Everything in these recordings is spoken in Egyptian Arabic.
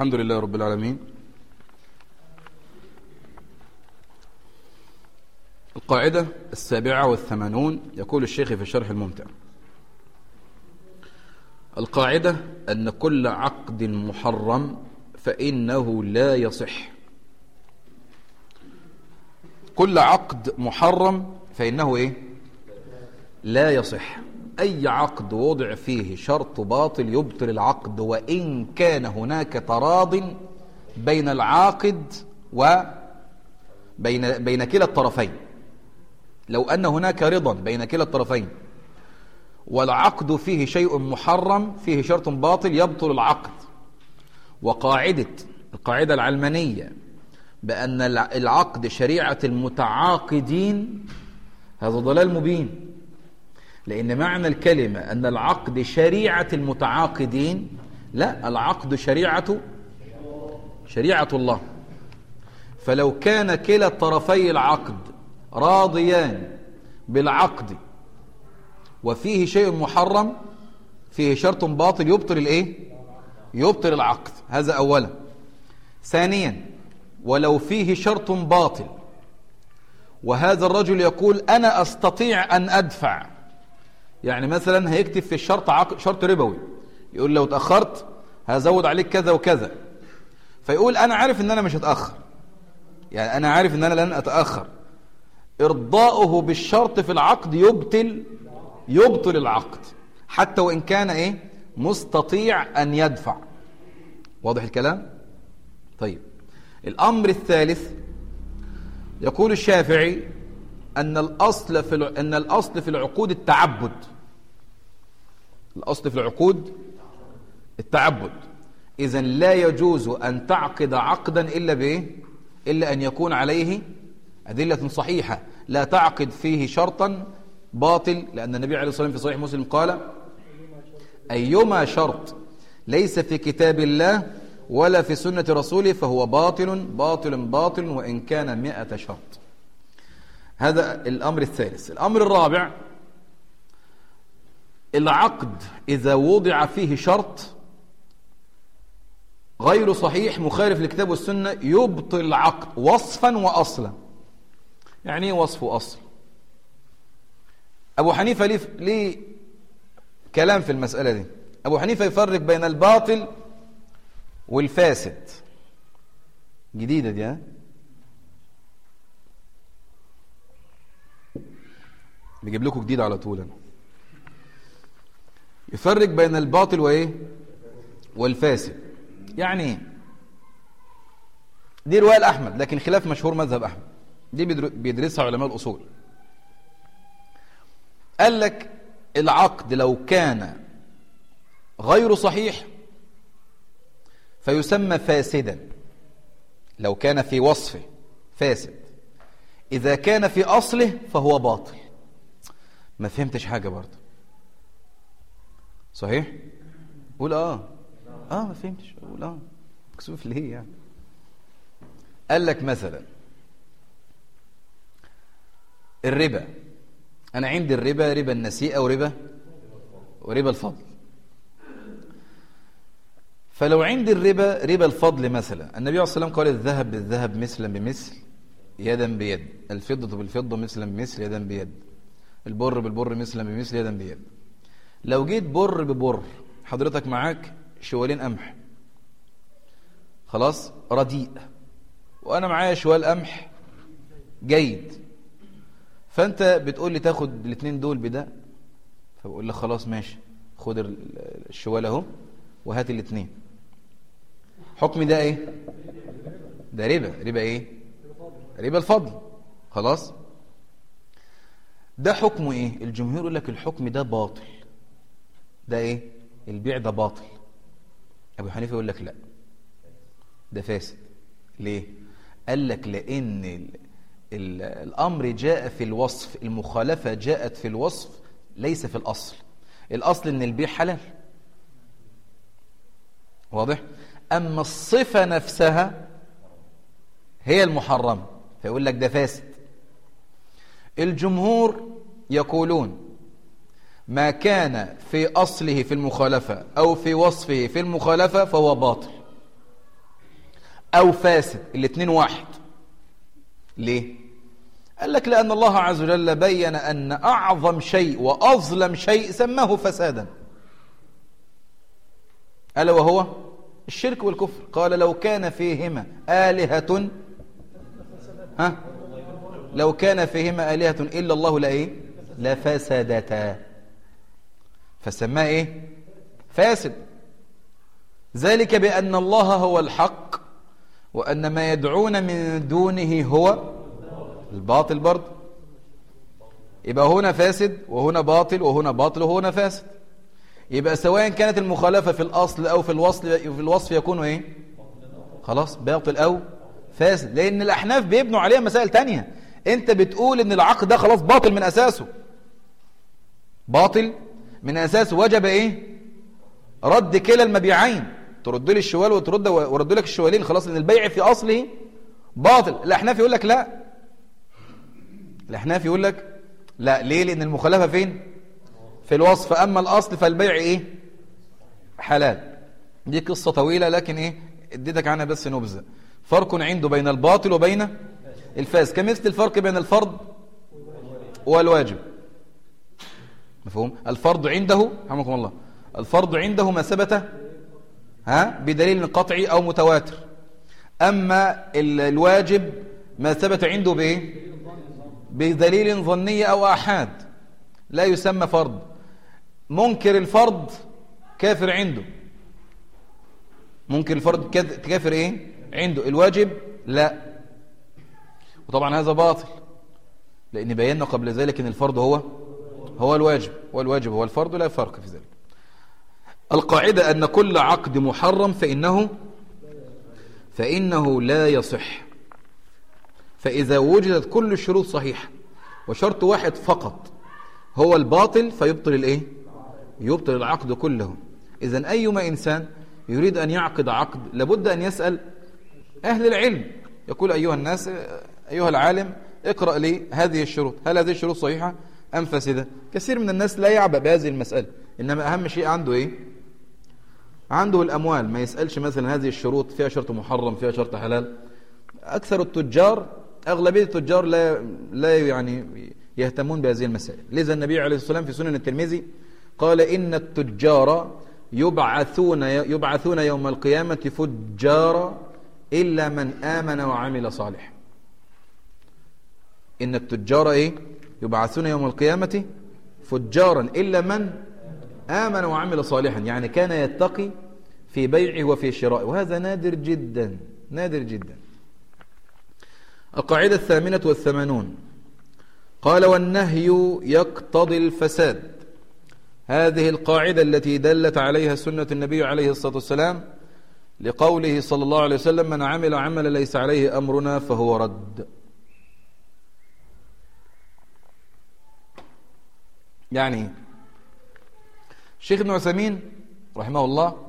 الحمد لله رب العالمين القاعدة السابعة والثمانون يقول الشيخ في الشرح الممتع القاعدة أن كل عقد محرم فإنه لا يصح كل عقد محرم فإنه إيه لا يصح أي عقد وضع فيه شرط باطل يبطل العقد وإن كان هناك تراض بين العاقد وبين بين كلا الطرفين لو أن هناك رضا بين كلا الطرفين والعقد فيه شيء محرم فيه شرط باطل يبطل العقد وقاعدة القاعدة العلمانية بأن العقد شريعة المتعاقدين هذا ضلال مبين لأن معنى الكلمة أن العقد شريعة المتعاقدين لا العقد شريعة شريعة الله فلو كان كلا طرفي العقد راضيان بالعقد وفيه شيء محرم فيه شرط باطل يبطل الايه يبطل العقد هذا اولا ثانيا ولو فيه شرط باطل وهذا الرجل يقول انا استطيع ان ادفع يعني مثلا هيكتب في الشرط عقد شرط ربوي يقول لو اتاخرت هزود عليك كذا وكذا فيقول انا عارف ان انا مش هتاخر يعني انا عارف ان انا لن اتاخر ارضاؤه بالشرط في العقد يبطل يبطل العقد حتى وان كان ايه مستطيع ان يدفع واضح الكلام طيب الامر الثالث يقول الشافعي ان الاصل في ان الاصل في العقود التعبد الاصل في العقود التعبد اذا لا يجوز ان تعقد عقدا الا بايه الا ان يكون عليه ادله صحيحه لا تعقد فيه شرطا باطل لان النبي عليه الصلاه والسلام في صحيح مسلم قال ايما شرط ليس في كتاب الله ولا في سنه رسوله فهو باطل باطل باطل وان كان مئة شرط هذا الامر الثالث الامر الرابع العقد اذا وضع فيه شرط غير صحيح مخالف للكتاب والسنة يبطل العقد وصفا وأصلا يعني ايه وصف وأصل أبو حنيفة ليه, ليه كلام في المسألة دي أبو حنيفة يفرق بين الباطل والفاسد جديدة دي ها بيجيب لكم جديد على طول أنا. يفرق بين الباطل وإيه والفاسد يعني ايه دي رواية الأحمد لكن خلاف مشهور مذهب أحمد دي بيدرسها علماء الأصول قال لك العقد لو كان غير صحيح فيسمى فاسدا لو كان في وصفه فاسد إذا كان في أصله فهو باطل ما فهمتش حاجة برضه صحيح قول آه اه ما فهمتش اقول اه مكسوف ليه يعني قال لك مثلا الربا انا عندي الربا ربا النسيئه وربا وربا الفضل فلو عندي الربا ربا الفضل مثلا النبي عليه الصلاه والسلام قال الذهب بالذهب مثلا بمثل يدا بيد الفضه بالفضه مثلا بمثل يدا بيد البر بالبر مثلا بمثل يدا بيد لو جيت بر ببر حضرتك معاك شوالين قمح خلاص رديء وانا معايا شوال قمح جيد فانت بتقول لي تاخد الاثنين دول بده فبقول لك خلاص ماشي خد الشوال اهو وهات الاثنين حكم ده ايه ده ربا ربا ايه ربا الفضل خلاص ده حكمه ايه الجمهور يقول لك الحكم ده باطل ده ايه البيع ده باطل ابو حنيفه يقول لك لا ده فاسد ليه قال لك لان ال ال الامر جاء في الوصف المخالفه جاءت في الوصف ليس في الاصل الاصل ان البيع حلال واضح اما الصفه نفسها هي المحرمه فيقول لك ده فاسد الجمهور يقولون ما كان في أصله في المخالفة أو في وصفه في المخالفة فهو باطل أو فاسد الاثنين واحد ليه؟ قال لك لأن الله عز وجل بين أن أعظم شيء وأظلم شيء سماه فسادا ألا وهو الشرك والكفر قال لو كان فيهما آلهة ها لو كان فيهما آلهة إلا الله لإيه لفسدتا فسماه إيه فاسد ذلك بأن الله هو الحق وأن ما يدعون من دونه هو الباطل برضه يبقى هنا فاسد وهنا باطل وهنا باطل وهنا فاسد يبقى سواء كانت المخالفة في الأصل أو في الوصف في الوصف يكون إيه خلاص باطل أو فاسد لأن الأحناف بيبنوا عليها مسائل تانية أنت بتقول إن العقد ده خلاص باطل من أساسه باطل من أساسه وجب إيه رد كلا المبيعين ترد لي الشوال وترد ورد لك الشوالين خلاص لأن البيع في أصله باطل الأحناف يقول لك لا الأحناف يقول لك لا ليه لأن المخالفة فين في الوصف أما الأصل فالبيع إيه حلال دي قصة طويلة لكن إيه اديتك عنها بس نبذة فرق عنده بين الباطل وبين الفاس كمثل الفرق بين الفرض والواجب مفهوم الفرض عنده رحمكم الله الفرض عنده ما ثبت ها بدليل قطعي أو متواتر أما الواجب ما ثبت عنده بإيه بدليل ظني أو أحاد لا يسمى فرض منكر الفرض كافر عنده منكر الفرض كافر ايه عنده الواجب لا وطبعا هذا باطل لان بينا قبل ذلك ان الفرض هو هو الواجب والواجب هو الفرض لا فرق في ذلك القاعدة أن كل عقد محرم فإنه فإنه لا يصح فإذا وجدت كل الشروط صحيحة وشرط واحد فقط هو الباطل فيبطل الايه يبطل العقد كله اذا ايما انسان يريد ان يعقد عقد لابد ان يسال اهل العلم يقول ايها الناس ايها العالم اقرا لي هذه الشروط هل هذه الشروط صحيحه ام فاسده كثير من الناس لا يعبأ بهذه المساله انما اهم شيء عنده ايه عنده الاموال ما يسالش مثلا هذه الشروط فيها شرط محرم فيها شرط حلال اكثر التجار اغلبيه التجار لا لا يعني يهتمون بهذه المسائل لذا النبي عليه الصلاة والسلام في سنن الترمذي قال إن التجار يبعثون يبعثون يوم القيامة فجارا إلا من آمن وعمل صالح إن التجار إيه يبعثون يوم القيامة فجارا إلا من آمن وعمل صالحا يعني كان يتقي في بيعه وفي شرائه وهذا نادر جدا نادر جدا القاعدة الثامنة والثمانون قال والنهي يقتضي الفساد هذه القاعدة التي دلت عليها سنة النبي عليه الصلاة والسلام لقوله صلى الله عليه وسلم من عمل عملا ليس عليه أمرنا فهو رد يعني الشيخ ابن عثيمين رحمه الله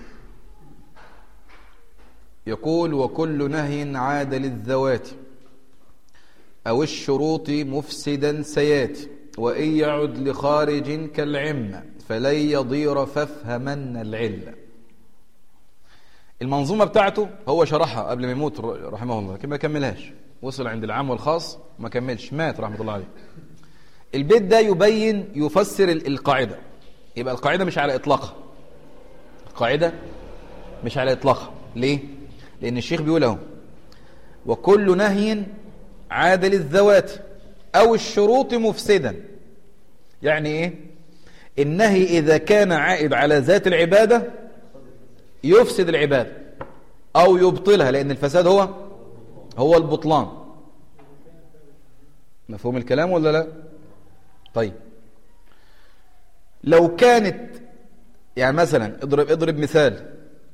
يقول وكل نهي عاد للذوات أو الشروط مفسدا سياتي وإن يعد لخارج كالعمة فلن يضير فافهمن العلة المنظومة بتاعته هو شرحها قبل ما يموت رحمه الله لكن ما كملهاش وصل عند العام والخاص ما كملش مات رحمة الله عليه البيت ده يبين يفسر القاعدة يبقى القاعدة مش على إطلاقها القاعدة مش على إطلاقها ليه؟ لأن الشيخ بيقول اهو وكل نهي عاد للذوات أو الشروط مفسدا يعني إيه النهي إذا كان عائد على ذات العبادة يفسد العبادة أو يبطلها لأن الفساد هو هو البطلان مفهوم الكلام ولا لا طيب لو كانت يعني مثلا اضرب اضرب مثال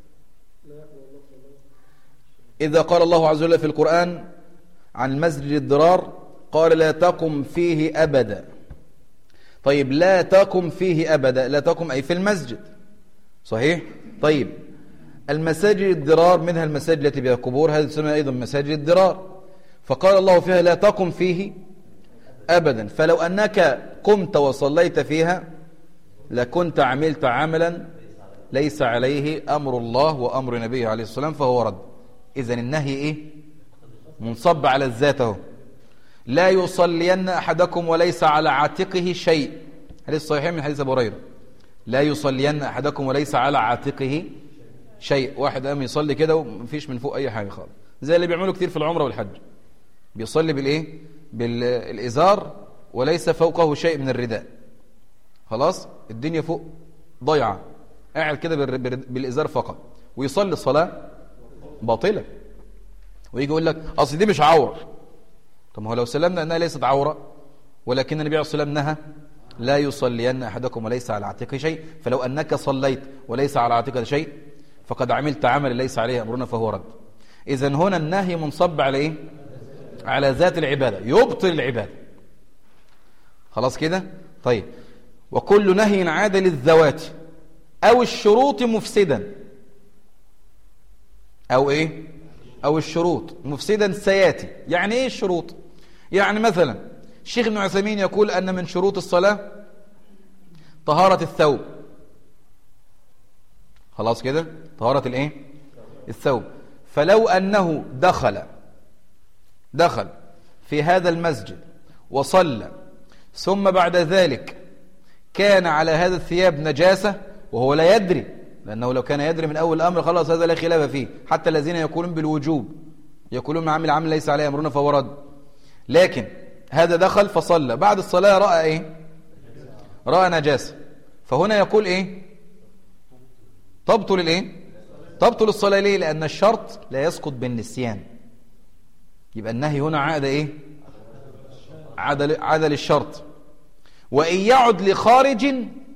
إذا قال الله عز وجل في القرآن عن المسجد الضرار قال لا تقم فيه أبدا طيب لا تقم فيه أبدا لا تقم أي في المسجد صحيح طيب المساجد الضرار منها المساجد التي بها قبور هذه تسمى أيضا مساجد الضرار فقال الله فيها لا تقم فيه أبدا فلو أنك قمت وصليت فيها لكنت عملت عملا ليس عليه أمر الله وأمر نبيه عليه الصلاة والسلام فهو رد إذا النهي إيه منصب على الذات اهو لا يصلين أحدكم وليس على عاتقه شيء حديث صحيح من حديث أبو هريرة لا يصلين أحدكم وليس على عاتقه شيء واحد قام يصلي كده ومفيش من فوق أي حاجة خالص زي اللي بيعملوا كتير في العمرة والحج بيصلي بالإيه بالإزار وليس فوقه شيء من الرداء خلاص الدنيا فوق ضيعة قاعد كده بالإزار فقط ويصلي الصلاة باطلة ويجي يقول لك أصل دي مش عور طب ما هو لو سلمنا أنها ليست عورة ولكن النبي عليه الصلاة والسلام نهى لا يصلين أحدكم وليس على عاتقه شيء فلو أنك صليت وليس على عاتقه شيء فقد عملت عمل ليس عليه أمرنا فهو رد إذا هنا النهي منصب على إيه؟ على ذات العبادة يبطل العبادة خلاص كده طيب وكل نهي عاد للذوات أو الشروط مفسدا أو إيه أو الشروط مفسدا سياتي يعني إيه الشروط يعني مثلا الشيخ ابن عثيمين يقول أن من شروط الصلاة طهارة الثوب خلاص كده طهارة الإيه الثوب فلو أنه دخل دخل في هذا المسجد وصلى ثم بعد ذلك كان على هذا الثياب نجاسة وهو لا يدري لأنه لو كان يدري من أول الأمر خلاص هذا لا خلاف فيه حتى الذين يقولون بالوجوب يقولون من عمل عمل ليس عليه أمرنا فهو رد لكن هذا دخل فصلى بعد الصلاة رأى إيه رأى نجاسة فهنا يقول إيه تبطل الإيه تبطل الصلاة ليه لأن الشرط لا يسقط بالنسيان يبقى النهي هنا عاد إيه عاد, عاد للشرط وإن يعد لخارج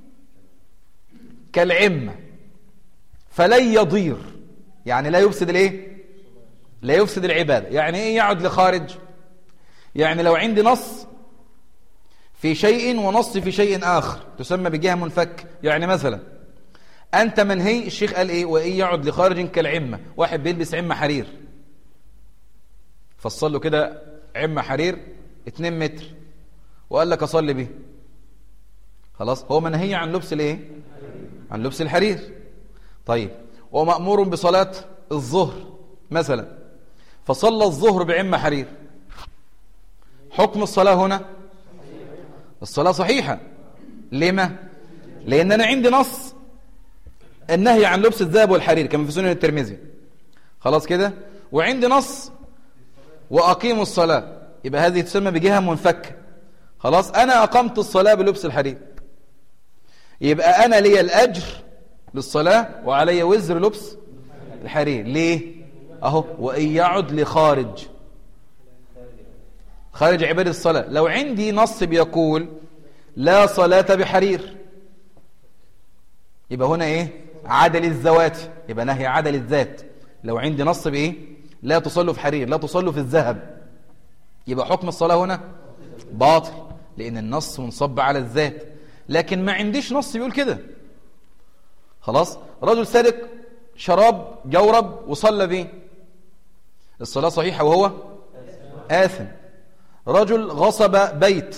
كالعمة فلن يضير يعني لا يفسد الايه لا يفسد العبادة يعني ايه يعد لخارج يعني لو عندي نص في شيء ونص في شيء آخر تسمى بجهة منفك يعني مثلا أنت منهي الشيخ قال إيه وإن يعد لخارج كالعمة واحد بيلبس عمة حرير فصل له كده عمة حرير 2 متر وقال لك أصلي به خلاص هو منهي عن لبس الايه عن لبس الحرير طيب ومأمور بصلاة الظهر مثلا فصلى الظهر بعمة حرير حكم الصلاة هنا الصلاة صحيحة لما لأن أنا عندي نص النهي عن لبس الذهب والحرير كما في سنن الترمذي خلاص كده وعندي نص وأقيموا الصلاة يبقى هذه تسمى بجهة منفكة خلاص أنا أقمت الصلاة بلبس الحرير يبقى أنا لي الأجر للصلاة وعلي وزر لبس الحرير ليه أهو وإن يعد لخارج خارج عبادة الصلاة لو عندي نص بيقول لا صلاة بحرير يبقى هنا إيه عدل الزوات يبقى نهي عدل الذات لو عندي نص بإيه لا تصلوا في حرير لا تصلوا في الذهب يبقى حكم الصلاة هنا باطل لأن النص منصب على الذات لكن ما عنديش نص بيقول كده خلاص رجل سرق شراب جورب وصلى به الصلاة صحيحة وهو آثم رجل غصب بيت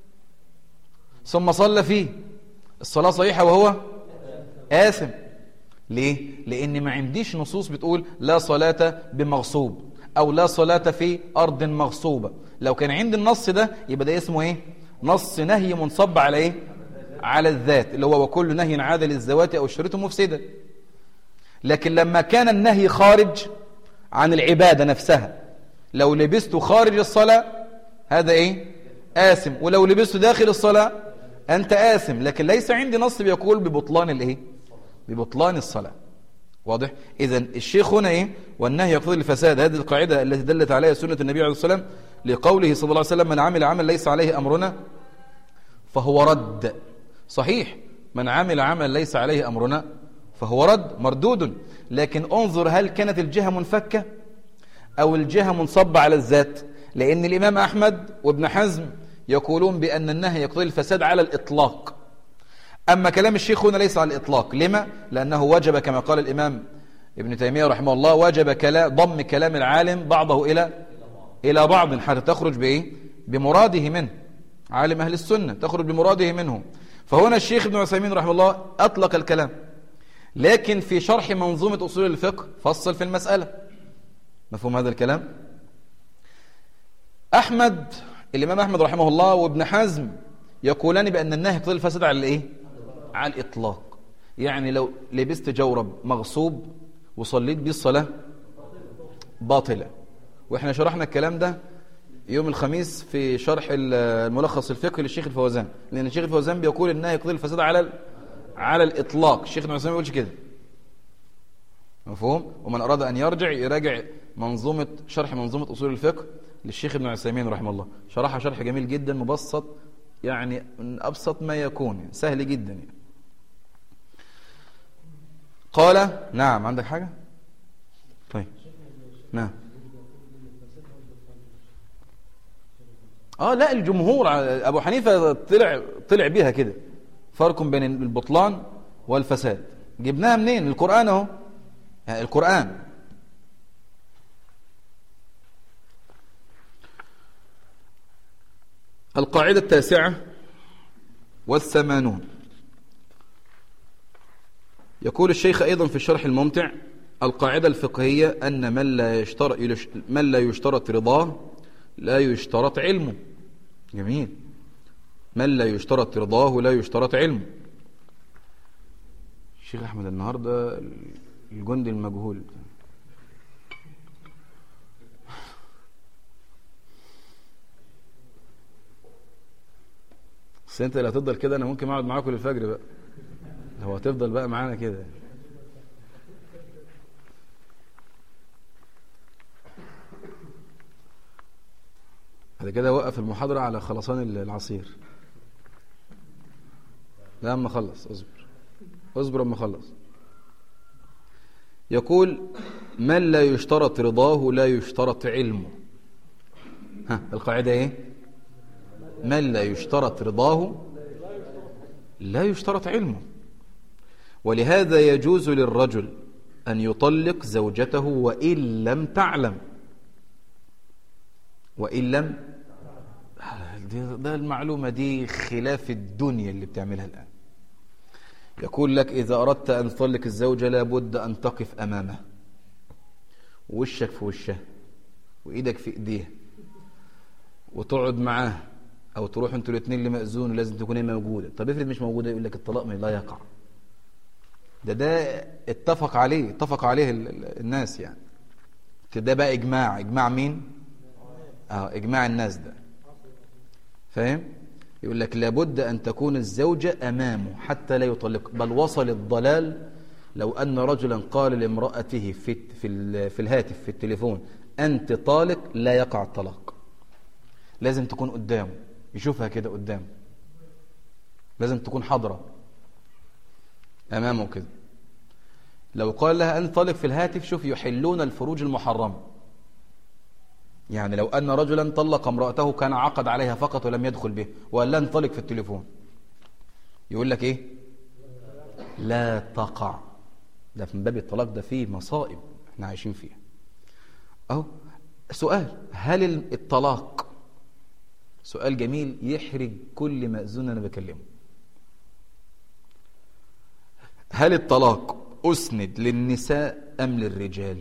ثم صلى فيه الصلاة صحيحة وهو آثم ليه؟ لأن ما عنديش نصوص بتقول لا صلاة بمغصوب أو لا صلاة في أرض مغصوبة لو كان عندي النص ده يبقى ده اسمه إيه؟ نص نهي منصب على إيه؟ على الذات اللي هو وكل نهي عاد للذوات أو الشريط مفسدة لكن لما كان النهي خارج عن العبادة نفسها لو لبست خارج الصلاة هذا إيه آثم ولو لبست داخل الصلاة أنت آثم لكن ليس عندي نص بيقول ببطلان الإيه ببطلان الصلاة واضح إذا الشيخ هنا إيه والنهي يقتضي الفساد هذه القاعدة التي دلت عليها سنة النبي عليه الصلاة والسلام لقوله صلى الله عليه وسلم من عمل عمل ليس عليه أمرنا فهو رد صحيح من عمل عمل ليس عليه أمرنا فهو رد مردود لكن انظر هل كانت الجهة منفكة أو الجهة منصبة على الذات لأن الإمام أحمد وابن حزم يقولون بأن النهي يقتضي الفساد على الإطلاق أما كلام الشيخ هنا ليس على الإطلاق لما؟ لأنه وجب كما قال الإمام ابن تيمية رحمه الله وجب كلام ضم كلام العالم بعضه إلى إلى بعض حتى تخرج بإيه؟ بمراده منه عالم أهل السنة تخرج بمراده منه فهنا الشيخ ابن عثيمين رحمه الله أطلق الكلام لكن في شرح منظومة أصول الفقه فصل في المسألة مفهوم هذا الكلام أحمد الإمام أحمد رحمه الله وابن حزم يقولان بأن النهي يقتضي الفساد على الإيه على الإطلاق يعني لو لبست جورب مغصوب وصليت بيه الصلاة باطلة وإحنا شرحنا الكلام ده يوم الخميس في شرح الملخص الفقهي للشيخ الفوزان لأن الشيخ الفوزان بيقول النهي يقتضي الفساد على ال... على الإطلاق الشيخ ابن عثيمين ما بيقولش كده مفهوم ومن أراد أن يرجع يراجع منظومة شرح منظومة أصول الفقه للشيخ ابن عثيمين رحمه الله شرحها شرح جميل جدا مبسط يعني من أبسط ما يكون يعني سهل جدا يعني. قال نعم عندك حاجة طيب نعم اه لا الجمهور ابو حنيفه طلع طلع بيها كده فرق بين البطلان والفساد جبناها منين القران اهو يعني القران القاعده التاسعه والثمانون يقول الشيخ ايضا في الشرح الممتع القاعده الفقهيه ان من لا يشترط من لا يشترط رضاه لا يشترط علمه جميل من لا يشترط رضاه لا يشترط علمه الشيخ احمد النهارده الجندي المجهول بس انت اللي هتفضل كده انا ممكن اقعد معاكم للفجر بقى هو هتفضل بقى معانا كده بعد كده وقف المحاضرة على خلصان العصير لا اما خلص اصبر اصبر اما خلص يقول من لا يشترط رضاه لا يشترط علمه ها القاعدة ايه من لا يشترط رضاه لا يشترط علمه ولهذا يجوز للرجل أن يطلق زوجته وإن لم تعلم وإن لم ده المعلومة دي خلاف الدنيا اللي بتعملها الآن يقول لك إذا أردت أن تطلق الزوجة لابد أن تقف أمامه وشك في وشها وإيدك في إيديها وتقعد معاه أو تروح أنتوا الاثنين لمأذون ولازم تكون هي موجودة طب افرض مش موجودة يقول لك الطلاق لا يقع ده ده اتفق عليه اتفق عليه الناس يعني ده بقى إجماع إجماع مين؟ اه إجماع الناس ده فاهم يقول لك لابد أن تكون الزوجة أمامه حتى لا يطلق بل وصل الضلال لو أن رجلا قال لامرأته في, في, في الهاتف في التليفون أنت طالق لا يقع الطلاق لازم تكون قدامه يشوفها كده قدامه لازم تكون حاضرة أمامه كده لو قال لها أنت طالق في الهاتف شوف يحلون الفروج المحرمة يعني لو أن رجلا طلق امرأته كان عقد عليها فقط ولم يدخل به وقال لها انطلق في التليفون يقول لك إيه لا تقع ده من باب الطلاق ده فيه مصائب احنا عايشين فيها أهو سؤال هل الطلاق سؤال جميل يحرج كل مأذون أنا بكلمه هل الطلاق أسند للنساء أم للرجال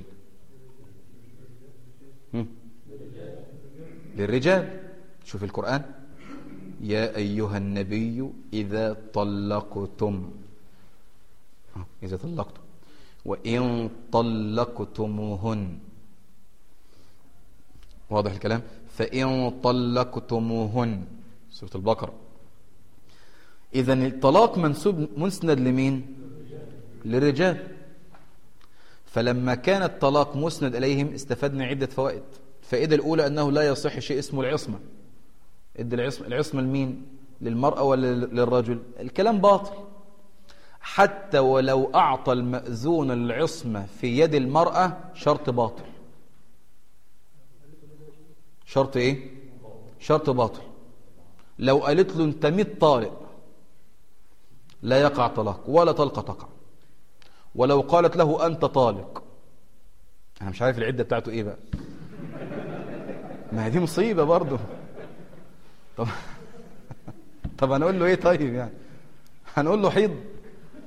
للرجال شوف القرآن يا أيها النبي إذا طلقتم إذا طلقتم وإن طلقتموهن واضح الكلام فإن طلقتموهن سورة البقرة إذا الطلاق منسوب مسند لمين للرجال فلما كان الطلاق مسند إليهم استفدنا عدة فوائد الفائدة الأولى أنه لا يصح شيء اسمه العصمة ادي العصمة, العصمة لمين للمرأة ولا للرجل الكلام باطل حتى ولو أعطى المأذون العصمة في يد المرأة شرط باطل شرط ايه شرط باطل لو قالت له انت ميت طالق لا يقع طلاق ولا طلقة تقع ولو قالت له انت طالق انا مش عارف العدة بتاعته ايه بقى ما هي دي مصيبة برضه طب طب هنقول له ايه طيب يعني هنقول له حيض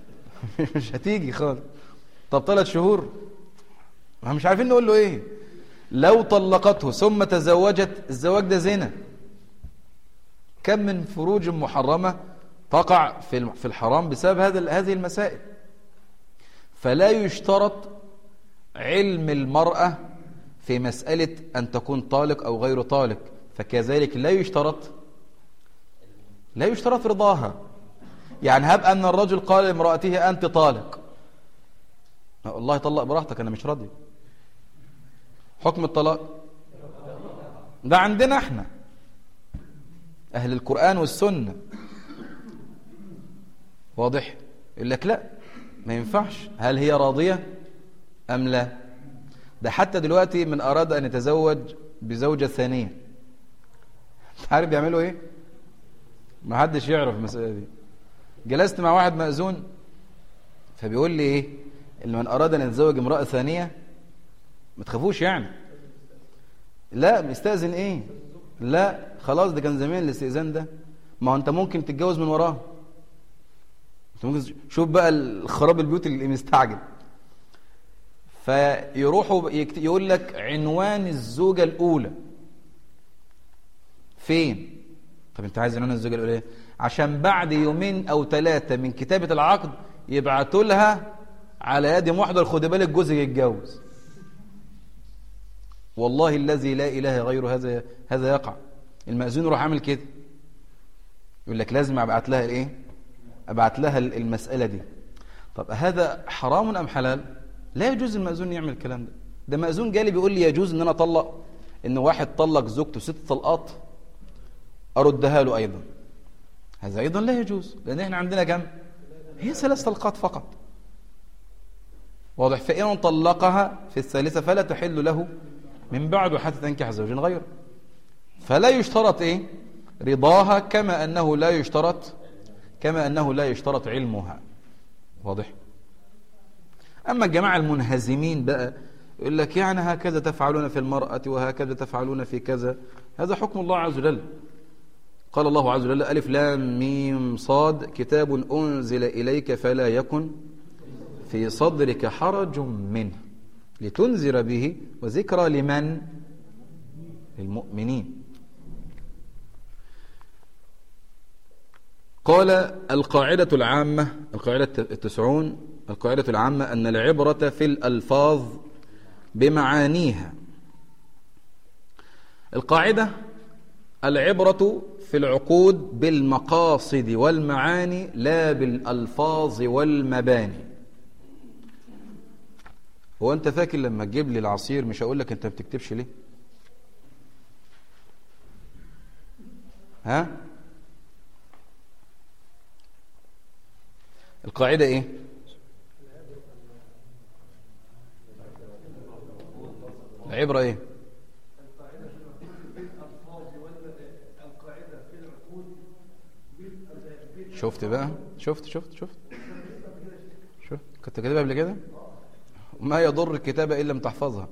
مش هتيجي خالص طب ثلاث شهور ما مش عارفين نقول له ايه لو طلقته ثم تزوجت الزواج ده زنا كم من فروج محرمة تقع في في الحرام بسبب هذا هذه المسائل فلا يشترط علم المرأة في مسألة أن تكون طالق أو غير طالق فكذلك لا يشترط لا يشترط رضاها يعني هب أن الرجل قال لامرأته أنت طالق الله يطلق براحتك أنا مش راضي حكم الطلاق ده عندنا احنا أهل القرآن والسنة واضح يقول لك لا ما ينفعش هل هي راضية أم لا ده حتى دلوقتي من أراد أن يتزوج بزوجة ثانية عارف بيعملوا ايه ما حدش يعرف المسألة دي جلست مع واحد مأذون فبيقول لي ايه اللي من أراد أن يتزوج امرأة ثانية ما تخافوش يعني لا مستأذن ايه لا خلاص ده كان زمان الاستئذان ده ما هو انت ممكن تتجوز من وراه انت ممكن شوف بقى الخراب البيوت اللي مستعجل فيروحوا يقول لك عنوان الزوجة الأولى فين طب انت عايز عنوان الزوجة الأولى عشان بعد يومين أو ثلاثة من كتابة العقد يبعتوا لها على يد محضر خد بالك جوزك يتجوز والله الذي لا إله غيره هذا هذا يقع المأذون يروح عامل كده يقول لك لازم ابعت لها الايه ابعت لها المسألة دي طب هذا حرام ام حلال لا يجوز المأذون يعمل الكلام ده ده مأذون جالي بيقول لي يجوز ان انا اطلق ان واحد طلق زوجته ست طلقات اردها له ايضا هذا ايضا لا يجوز لان احنا عندنا كم هي ثلاث طلقات فقط واضح فإن طلقها في الثالثة فلا تحل له من بعد حتى تنكح زوج غيره فلا يشترط ايه رضاها كما انه لا يشترط كما انه لا يشترط علمها واضح اما الجماعه المنهزمين بقى يقول لك يعني هكذا تفعلون في المرأة وهكذا تفعلون في كذا هذا حكم الله عز وجل قال الله عز وجل ألف لام ميم صاد كتاب أنزل إليك فلا يكن في صدرك حرج منه لتنذر به وذكرى لمن للمؤمنين قال القاعدة العامة القاعدة التسعون القاعدة العامة أن العبرة في الألفاظ بمعانيها القاعدة العبرة في العقود بالمقاصد والمعاني لا بالألفاظ والمباني هو أنت فاكر لما تجيب لي العصير مش هقول لك أنت ما بتكتبش ليه ها القاعدة ايه العبرة ايه شفت بقى شفت شفت شفت شفت كنت كاتبها قبل كده ما يضر الكتابة إن لم تحفظها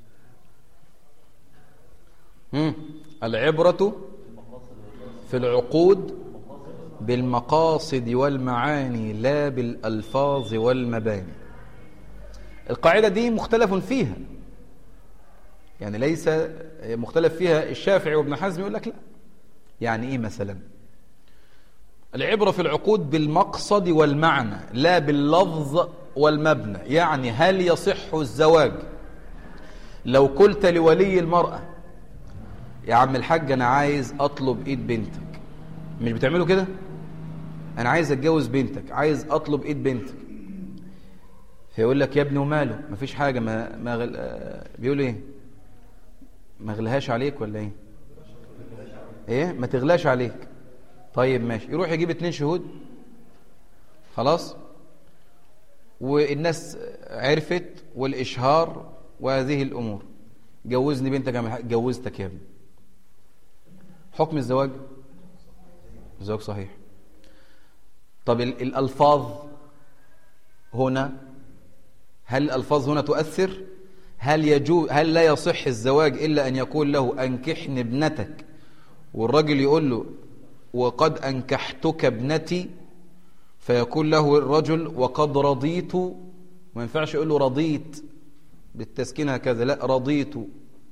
مم. العبرة في العقود بالمقاصد والمعاني لا بالألفاظ والمباني القاعدة دي مختلف فيها يعني ليس مختلف فيها الشافعي وابن حزم يقول لك لا يعني ايه مثلا العبرة في العقود بالمقصد والمعنى لا باللفظ والمبنى يعني هل يصح الزواج لو قلت لولي المرأة يا عم الحاج انا عايز اطلب ايد بنتك مش بتعملوا كده انا عايز اتجوز بنتك عايز اطلب ايد بنتك فيقول لك يا ابني وماله مفيش حاجه ما ما غل... بيقول ايه ما غلهاش عليك ولا ايه ايه ما تغلاش عليك طيب ماشي يروح يجيب اتنين شهود خلاص والناس عرفت والاشهار وهذه الامور جوزني بنتك جوزتك يا ابني حكم الزواج الزواج صحيح طب الألفاظ هنا هل الألفاظ هنا تؤثر هل يجوز هل لا يصح الزواج إلا أن يقول له أنكحن ابنتك والرجل يقول له وقد أنكحتك ابنتي فيقول له الرجل وقد رضيت ما ينفعش يقول له رضيت بالتسكين هكذا لا رضيت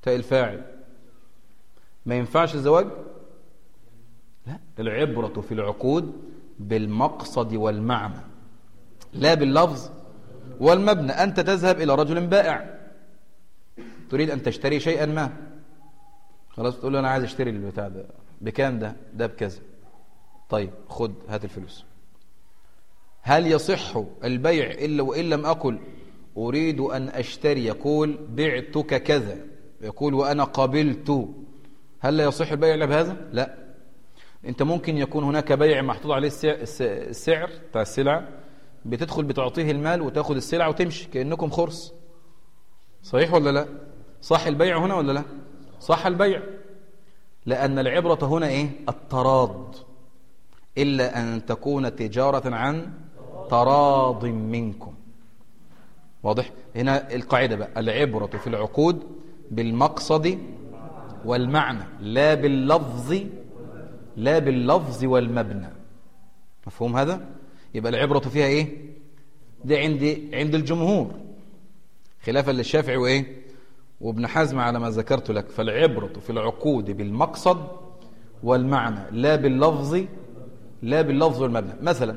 تاء الفاعل ما ينفعش الزواج لا العبرة في العقود بالمقصد والمعنى لا باللفظ والمبنى أنت تذهب إلى رجل بائع تريد أن تشتري شيئا ما خلاص تقول له أنا عايز أشتري البتاع ده بكام ده ده بكذا طيب خد هات الفلوس هل يصح البيع إلا وإن لم أقل أريد أن أشتري يقول بعتك كذا يقول وأنا قبلت هل لا يصح البيع إلا بهذا؟ لا أنت ممكن يكون هناك بيع محطوط عليه السعر بتاع السلعة بتدخل بتعطيه المال وتاخد السلعة وتمشي كأنكم خرص صحيح ولا لا؟ صح البيع هنا ولا لا؟ صح البيع لأن العبرة هنا إيه؟ التراض إلا أن تكون تجارة عن تراض منكم واضح هنا القاعدة بقى العبرة في العقود بالمقصد والمعنى لا باللفظ لا باللفظ والمبنى مفهوم هذا يبقى العبرة فيها ايه دي عند عند الجمهور خلافا للشافعي وايه وابن حزم على ما ذكرت لك فالعبرة في العقود بالمقصد والمعنى لا باللفظ لا باللفظ والمبنى مثلا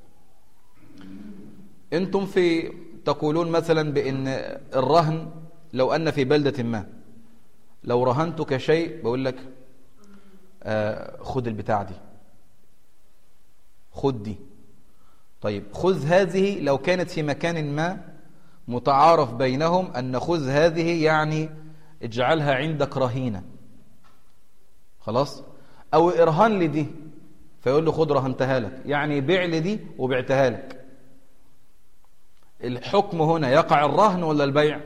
انتم في تقولون مثلا بان الرهن لو ان في بلدة ما لو رهنتك شيء بقول لك آه خد البتاع دي خد دي طيب خذ هذه لو كانت في مكان ما متعارف بينهم أن خذ هذه يعني اجعلها عندك رهينة خلاص أو إرهان لي دي فيقول له خد رهنتها لك يعني بيع لي دي وبعتها لك الحكم هنا يقع الرهن ولا البيع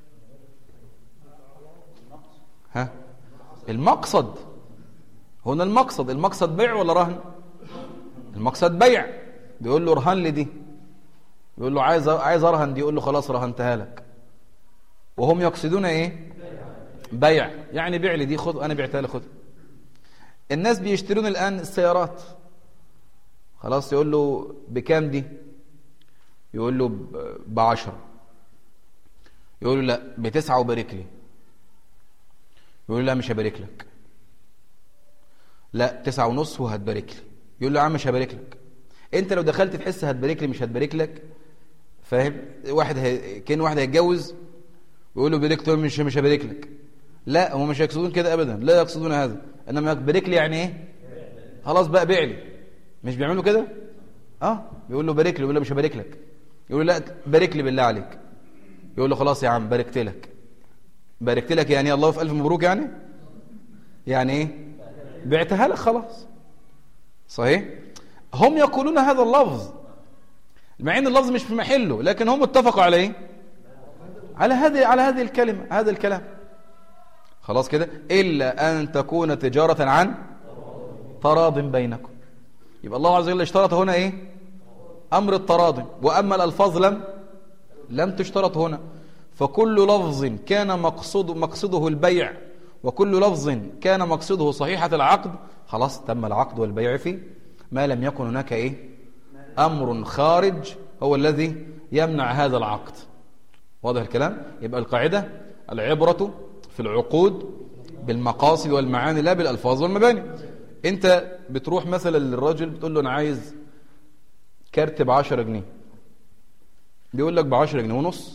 ها المقصد هنا المقصد المقصد بيع ولا رهن المقصد بيع بيقول له رهن لي دي يقول له عايز عايز ارهن دي يقول له خلاص رهنتها لك وهم يقصدون ايه بيع يعني بيع لي دي خد انا بعتها لك خد الناس بيشترون الان السيارات خلاص يقول له بكام دي يقول له بعشرة يقول له لا بتسعة وبارك لي يقول له لا مش هبارك لك لا تسعة ونص وهتبارك لي يقول له يا عم مش هبارك لك انت لو دخلت تحس هتبارك لي مش هتبارك لك فاهم واحد هي... كان واحد هيتجوز ويقول له بارك له مش مش هبارك لك لا هم مش يقصدون كده ابدا لا يقصدون هذا انما بارك لي يعني ايه خلاص بقى بيع لي مش بيعملوا كده اه بيقول له بارك لي يقول له مش هبارك لك يقول له لا بارك لي بالله عليك يقول له خلاص يا عم باركت لك باركت لك يعني الله في الف مبروك يعني يعني ايه بعتها لك خلاص صحيح هم يقولون هذا اللفظ مع ان اللفظ مش في محله لكن هم اتفقوا على ايه على هذه على هذه الكلمه هذا الكلام خلاص كده الا ان تكون تجاره عن تراض بينكم يبقى الله عز وجل اشترط هنا ايه امر التراضي واما الالفاظ لم لم تشترط هنا فكل لفظ كان مقصود مقصده البيع وكل لفظ كان مقصده صحيحة العقد خلاص تم العقد والبيع فيه ما لم يكن هناك ايه امر خارج هو الذي يمنع هذا العقد واضح الكلام يبقى القاعدة العبرة في العقود بالمقاصد والمعاني لا بالالفاظ والمباني انت بتروح مثلا للراجل بتقول له انا عايز كارت ب 10 جنيه بيقول لك ب 10 جنيه ونص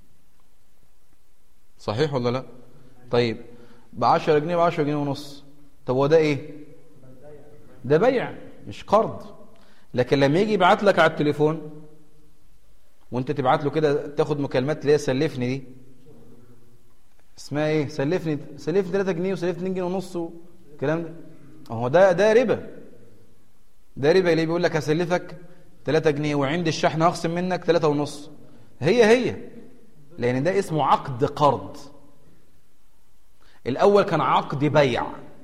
صحيح ولا لا طيب ب 10 جنيه ب 10 جنيه ونص طب هو ده ايه ده بيع مش قرض لكن لما يجي يبعت لك على التليفون وانت تبعت له كده تاخد مكالمات اللي هي سلفني دي اسمها ايه سلفني سلفني 3 جنيه وسلفني 2 جنيه ونص والكلام ده هو ده ده ربا ده ربا اللي بيقول لك هسلفك 3 جنيه وعند الشحن هخصم منك 3 ونص هي هي لان ده اسمه عقد قرض الاول كان عقد بيع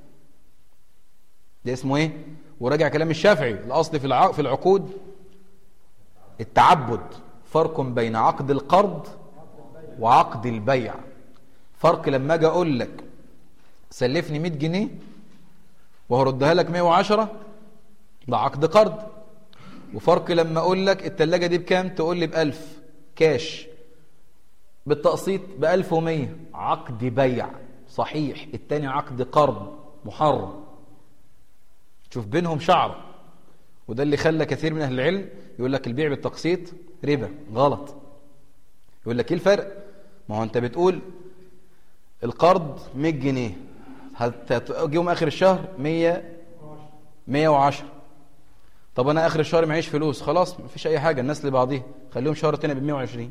ده اسمه ايه وراجع كلام الشافعي الاصل في في العقود التعبد فرق بين عقد القرض وعقد البيع فرق لما اجي اقول لك سلفني 100 جنيه وهردها لك 110 ده عقد قرض وفرق لما اقول لك التلاجة دي بكام تقول لي ب1000 كاش بالتقسيط ب1100 عقد بيع صحيح التاني عقد قرض محرم شوف بينهم شعر وده اللي خلى كثير من أهل العلم يقول لك البيع بالتقسيط ربا غلط يقول لك ايه الفرق ما هو انت بتقول القرض 100 جنيه هتجيهم اخر الشهر 100 110 طب انا اخر الشهر معيش فلوس خلاص مفيش اي حاجه الناس لبعضيها خليهم شهر تاني ب 120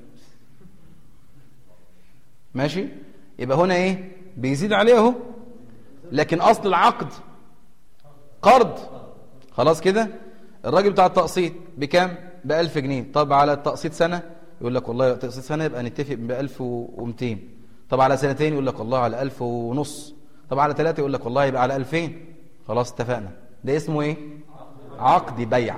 ماشي يبقى هنا ايه بيزيد عليه اهو لكن اصل العقد قرض خلاص كده الراجل بتاع التقسيط بكام ب 1000 جنيه طب على التقسيط سنه يقول لك والله تقسيط سنه يبقى نتفق ب 1200 طب على سنتين يقول لك والله على 1000 ونص طب على ثلاثه يقول لك والله يبقى على 2000 خلاص اتفقنا ده اسمه ايه عقد بيع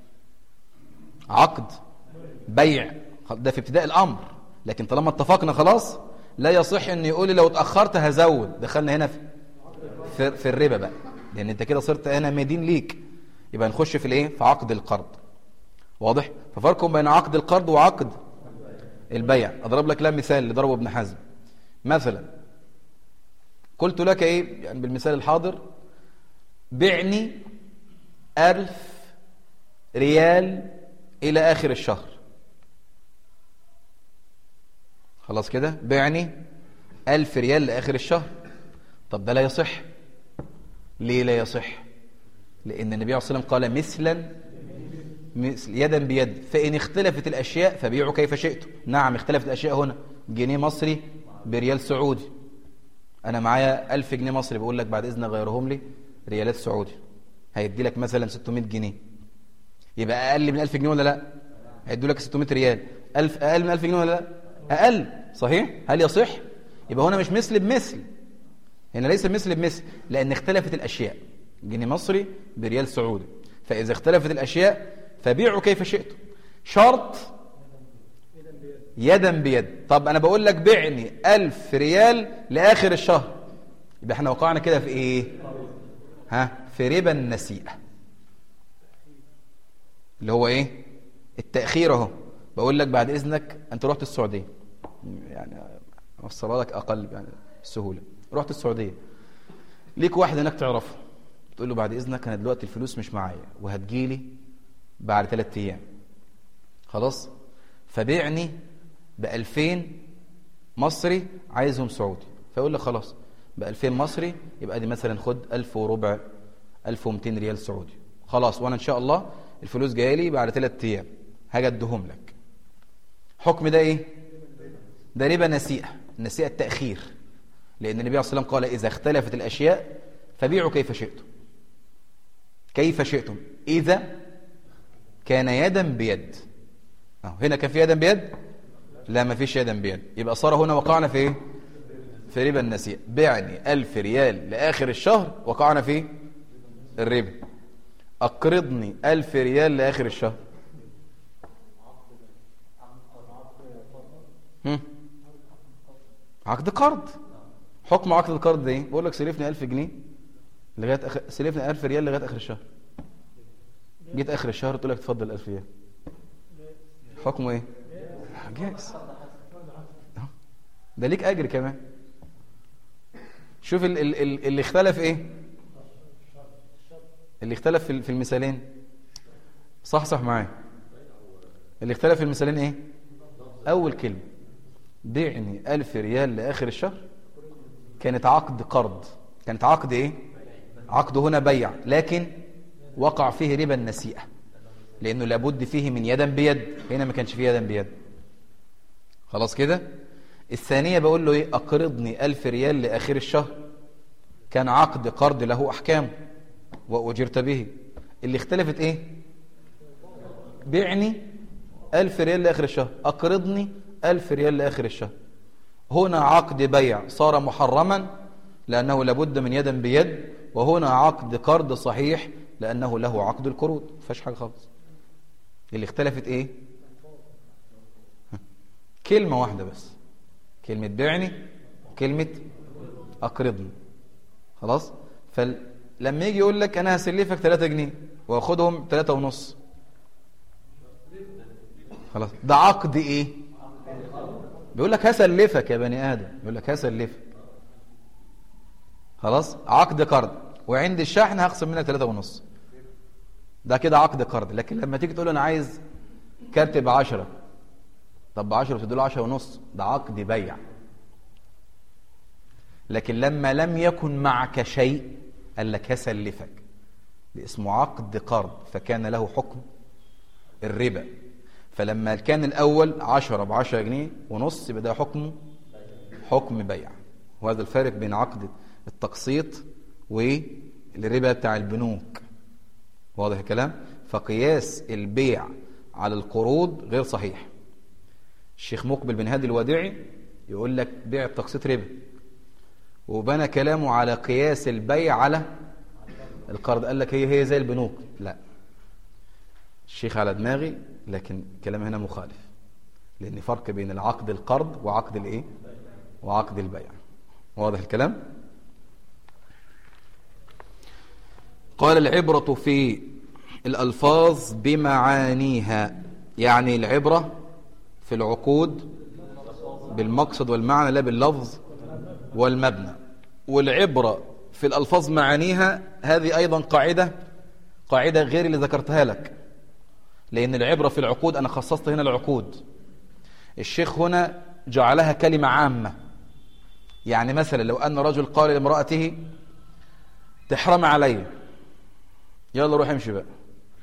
عقد بيع ده في ابتداء الامر لكن طالما اتفقنا خلاص لا يصح ان يقول لي لو اتاخرت هزود دخلنا هنا في في, في الربا بقى لان انت كده صرت انا مدين ليك يبقى نخش في الايه في عقد القرض واضح ففرق بين عقد القرض وعقد البيع اضرب لك لا مثال اللي ضربه ابن حزم مثلا قلت لك ايه يعني بالمثال الحاضر بعني ألف ريال إلى آخر الشهر خلاص كده بعني ألف ريال لآخر الشهر طب ده لا يصح ليه لا يصح لأن النبي عليه الصلاة والسلام قال مثلا مثل يدا بيد فإن اختلفت الأشياء فبيعوا كيف شئتم نعم اختلفت الأشياء هنا جنيه مصري بريال سعودي أنا معايا ألف جنيه مصري بقول لك بعد إذن غيرهم لي ريالات سعودي هيدي لك مثلا 600 جنيه يبقى أقل من 1000 جنيه ولا لا هيدوا لك 600 ريال 1000 أقل من 1000 جنيه ولا لا أقل صحيح هل يصح يبقى هنا مش مثل بمثل هنا ليس مثل بمثل لأن اختلفت الأشياء جنيه مصري بريال سعودي فإذا اختلفت الأشياء فبيعوا كيف شئتم شرط يدا بيد طب أنا بقول لك بعني ألف ريال لآخر الشهر يبقى احنا وقعنا كده في إيه ها في ربا النسيئة اللي هو إيه التأخير اهو بقول لك بعد إذنك أنت رحت السعودية يعني أوصلها لك أقل يعني السهولة رحت السعودية ليك واحد هناك تعرفه تقول له بعد إذنك أنا دلوقتي الفلوس مش معايا وهتجيلي بعد ثلاثة أيام خلاص فبيعني بألفين مصري عايزهم سعودي فيقول لك خلاص بألفين مصري يبقى دي مثلا خد ألف وربع ألف ومتين ريال سعودي خلاص وأنا إن شاء الله الفلوس جايه لي بعد ثلاثة أيام هاجي أديهم لك حكم ده إيه ده ربا نسيئة النسيئة التأخير لأن النبي عليه الصلاة والسلام قال إذا اختلفت الأشياء فبيعوا كيف شئتم كيف شئتم إذا كان يدا بيد أهو هنا كان في يدا بيد لا ما فيش يدا بيد يبقى صار هنا وقعنا في ايه في ربا النسيئة بعني ألف ريال لآخر الشهر وقعنا في الربا أقرضني ألف ريال لآخر الشهر هم؟ عقد قرض حكم عقد القرض ده ايه بقول لك سلفني ألف جنيه لغايه أخ... سلفني 1000 ريال لغايه اخر الشهر جيت اخر الشهر قلت لك اتفضل 1000 ريال حكمه ايه جائز ده ليك اجر كمان شوف ال ال ال اللي اختلف ايه اللي اختلف في في المثالين صح صح معايا اللي اختلف في المثالين ايه اول كلمه بيعني ألف ريال لاخر الشهر كانت عقد قرض كانت عقد ايه عقد هنا بيع لكن وقع فيه ربا النسيئة لأنه لابد فيه من يدا بيد هنا ما كانش فيه يدا بيد خلاص كده الثانية بقول له ايه أقرضني ألف ريال لآخر الشهر كان عقد قرض له أحكام وأجرت به اللي اختلفت ايه بيعني ألف ريال لآخر الشهر أقرضني ألف ريال لآخر الشهر هنا عقد بيع صار محرما لأنه لابد من يدا بيد وهنا عقد قرض صحيح لأنه له عقد القروض فاش حاجة خالص اللي اختلفت ايه كلمة واحدة بس كلمة بيعني وكلمة أقرضني خلاص فلما يجي يقول لك أنا هسلفك 3 جنيه وأخدهم 3 ونص خلاص ده عقد ايه بيقول لك هسلفك يا بني آدم بيقول لك هسلفك خلاص عقد قرض وعند الشحن هخصم منها ثلاثة ونص ده كده عقد قرض لكن لما تيجي تقول له انا عايز كارت ب 10 طب ب 10 وتدي له 10 ونص ده عقد بيع لكن لما لم يكن معك شيء قال لك هسلفك ده اسمه عقد قرض فكان له حكم الربا فلما كان الأول 10 ب 10 جنيه ونص يبقى ده حكمه حكم بيع وهذا الفارق بين عقد التقسيط والربا بتاع البنوك واضح الكلام فقياس البيع على القروض غير صحيح الشيخ مقبل بن هادي الوديعي يقول لك بيع التقسيط ربا وبنى كلامه على قياس البيع على القرض قال لك هي هي زي البنوك لا الشيخ على دماغي لكن كلام هنا مخالف لان فرق بين العقد القرض وعقد الايه وعقد البيع واضح الكلام قال العبرة في الألفاظ بمعانيها يعني العبرة في العقود بالمقصد والمعنى لا باللفظ والمبنى والعبرة في الألفاظ معانيها هذه أيضا قاعدة قاعدة غير اللي ذكرتها لك لأن العبرة في العقود أنا خصصت هنا العقود الشيخ هنا جعلها كلمة عامة يعني مثلا لو أن رجل قال لامرأته تحرم علي يلا روح امشي بقى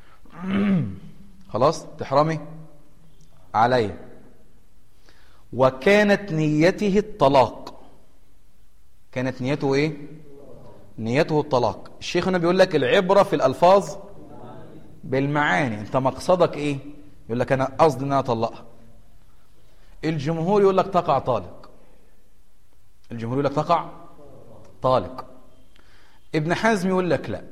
خلاص تحرمي علي وكانت نيته الطلاق كانت نيته ايه نيته الطلاق الشيخ هنا بيقول لك العبرة في الألفاظ بالمعاني انت مقصدك ايه يقول لك انا قصدي ان انا اطلقها الجمهور يقول لك تقع طالق الجمهور يقول لك تقع طالق ابن حزم يقول لك لا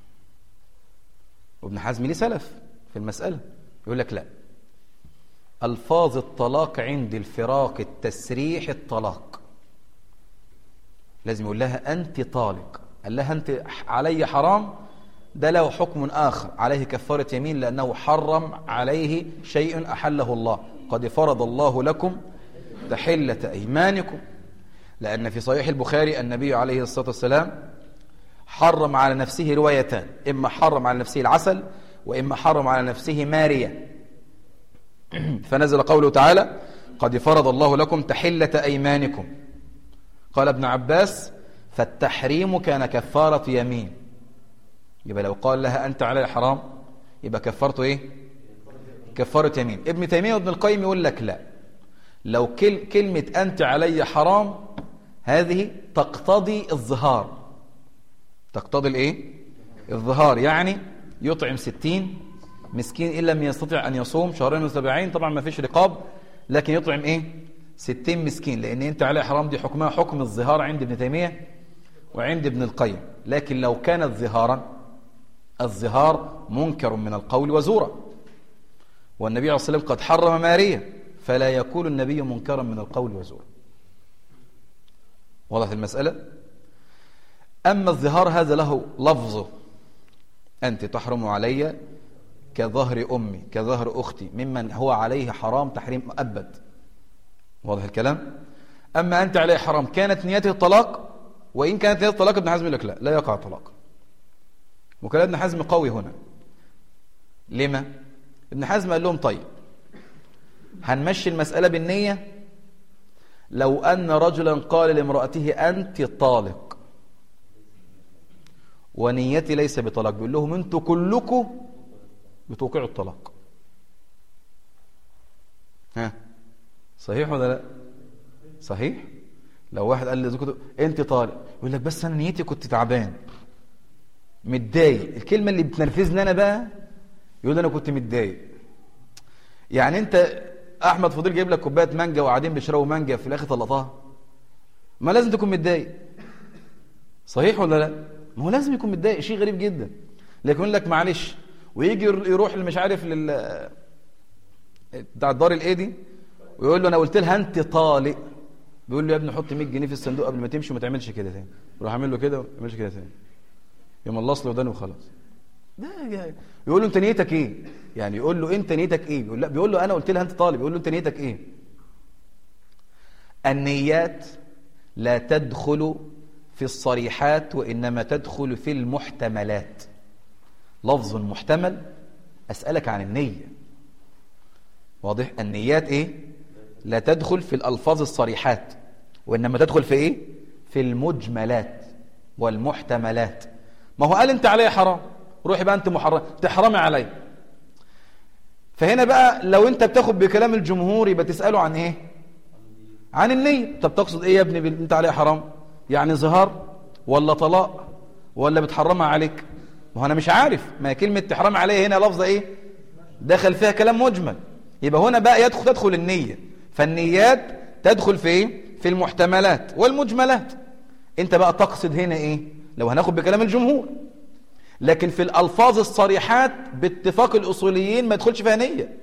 وابن حزم ليه سلف في المسألة يقول لك لا ألفاظ الطلاق عند الفراق التسريح الطلاق لازم يقول لها أنت طالق قال لها أنت علي حرام ده له حكم آخر عليه كفارة يمين لأنه حرم عليه شيء أحله الله قد فرض الله لكم تحلة أيمانكم لأن في صحيح البخاري النبي عليه الصلاة والسلام حرم على نفسه روايتان إما حرم على نفسه العسل وإما حرم على نفسه ماريا فنزل قوله تعالى قد فرض الله لكم تحلة أيمانكم قال ابن عباس فالتحريم كان كفارة يمين يبقى لو قال لها أنت علي حرام يبقى كفارته إيه كفارة يمين ابن تيمية وابن القيم يقول لك لا لو كل كلمة أنت علي حرام هذه تقتضي الظهار تقتضي الايه الظهار يعني يطعم ستين مسكين إن لم يستطع أن يصوم شهرين وسبعين طبعا ما فيش رقاب لكن يطعم إيه ستين مسكين لأن أنت عليه حرام دي حكمها حكم الظهار عند ابن تيمية وعند ابن القيم لكن لو كانت ظهارا الظهار منكر من القول وزورا والنبي عليه الصلاة والسلام قد حرم ماريا فلا يكون النبي منكرا من القول وزورا وضحت المسألة أما الظهار هذا له لفظه أنت تحرم علي كظهر أمي كظهر أختي ممن هو عليه حرام تحريم مؤبد واضح الكلام أما أنت عليه حرام كانت نيته الطلاق وإن كانت نيته الطلاق ابن حزم يقول لك لا لا يقع طلاق وكلام ابن حزم قوي هنا لما ابن حزم قال لهم طيب هنمشي المسألة بالنية لو أن رجلا قال لامرأته أنت طالق ونيتي ليس بطلاق بيقول لهم انتوا كلكم بتوقعوا الطلاق ها صحيح ولا لا صحيح لو واحد قال لزوجته انت طالق يقول لك بس انا نيتي كنت تعبان متضايق الكلمه اللي بتنرفزني انا بقى يقول انا كنت متضايق يعني انت احمد فضيل جايب لك كوبايه مانجا وقاعدين بيشربوا مانجا في الاخر طلقتها ما لازم تكون متضايق صحيح ولا لا ما هو لازم يكون متضايق شيء غريب جدا لكن يقول لك معلش ويجي يروح اللي مش عارف لل بتاع الدار الايدي ويقول له انا قلت لها انت طالق بيقول له يا ابني حط 100 جنيه في الصندوق قبل ما تمشي وما تعملش كده تاني يروح عامل له كده وما يعملش كده تاني يوم الله له ودانه وخلاص ده يقول له انت نيتك ايه يعني يقول له انت نيتك ايه بيقول لا بيقول له انا قلت لها انت طالب يقول له انت نيتك ايه النيات لا تدخل في الصريحات وإنما تدخل في المحتملات لفظ محتمل أسألك عن النية واضح النيات إيه لا تدخل في الألفاظ الصريحات وإنما تدخل في إيه في المجملات والمحتملات ما هو قال أنت علي حرام روحي بقى أنت محرم تحرمي علي فهنا بقى لو أنت بتاخد بكلام الجمهور يبقى تسأله عن إيه عن النية طب تقصد إيه يا ابني بال- أنت علي حرام يعني ظهار ولا طلاق ولا بتحرمها عليك ما هو أنا مش عارف ما هي كلمة تحرم عليه هنا لفظة إيه دخل فيها كلام مجمل يبقى هنا بقى يدخل تدخل النية فالنيات تدخل في ايه في المحتملات والمجملات انت بقى تقصد هنا ايه لو هناخد بكلام الجمهور لكن في الالفاظ الصريحات باتفاق الاصوليين ما يدخلش فيها نية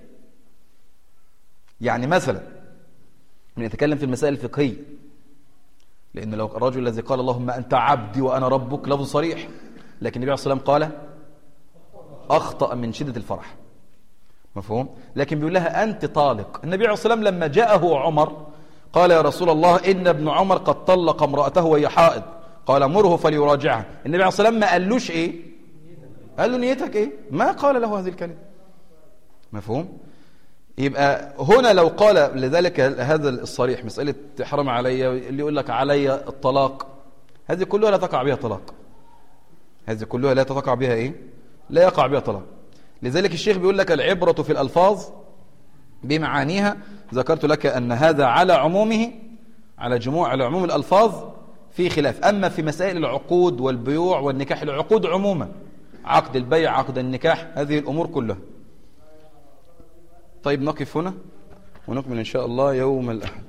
يعني مثلا بنتكلم في المسائل الفقهية لأن لو الرجل الذي قال اللهم أنت عبدي وأنا ربك لفظ صريح لكن النبي عليه الصلاة والسلام قال أخطأ من شدة الفرح مفهوم لكن بيقول لها أنت طالق النبي عليه الصلاة والسلام لما جاءه عمر قال يا رسول الله إن ابن عمر قد طلق امرأته وهي حائض قال مره فليراجعها النبي عليه الصلاة والسلام ما قالوش إيه قال له نيتك إيه ما قال له هذه الكلمة مفهوم يبقى هنا لو قال لذلك هذا الصريح مسألة حرم علي اللي يقول لك علي الطلاق هذه كلها لا تقع بها طلاق هذه كلها لا تقع بها إيه لا يقع بها طلاق لذلك الشيخ بيقول لك العبرة في الألفاظ بمعانيها ذكرت لك أن هذا على عمومه على جموع على عموم الألفاظ في خلاف أما في مسائل العقود والبيوع والنكاح العقود عموما عقد البيع عقد النكاح هذه الأمور كلها طيب نقف هنا ونكمل إن شاء الله يوم الأحد